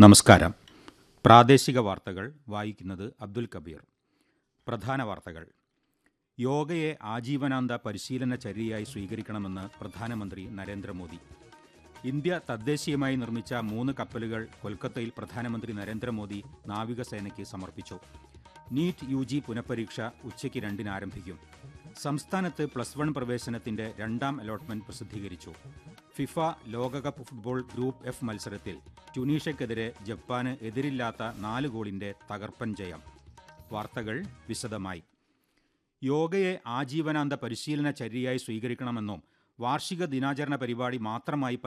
നമസ്കാരം പ്രാദേശിക വാർത്തകൾ വായിക്കുന്നത് അബ്ദുൽ കബീർ പ്രധാന വാർത്തകൾ യോഗയെ ആജീവനാന്ത പരിശീലന ചര്യയായി സ്വീകരിക്കണമെന്ന് പ്രധാനമന്ത്രി നരേന്ദ്രമോദി ഇന്ത്യ തദ്ദേശീയമായി നിർമ്മിച്ച മൂന്ന് കപ്പലുകൾ കൊൽക്കത്തയിൽ പ്രധാനമന്ത്രി നരേന്ദ്രമോദി നാവികസേനയ്ക്ക് സമർപ്പിച്ചു നീറ്റ് യു ജി പുനഃപരീക്ഷ ഉച്ചയ്ക്ക് രണ്ടിന് ആരംഭിക്കും സംസ്ഥാനത്ത് പ്ലസ് വൺ പ്രവേശനത്തിന്റെ രണ്ടാം അലോട്ട്മെന്റ് പ്രസിദ്ധീകരിച്ചു ഫിഫ ലോകകപ്പ് ഫുട്ബോൾ ഗ്രൂപ്പ് എഫ് മത്സരത്തിൽ ട്യൂണീഷ്യക്കെതിരെ ജപ്പാന് എതിരില്ലാത്ത നാല് ഗോളിന്റെ തകർപ്പൻ ജയം വാർത്തകൾ വിശദമായി യോഗയെ ആജീവനാന്ത പരിശീലന ചര്യയായി സ്വീകരിക്കണമെന്നും വാർഷിക ദിനാചരണ പരിപാടി മാത്രമായി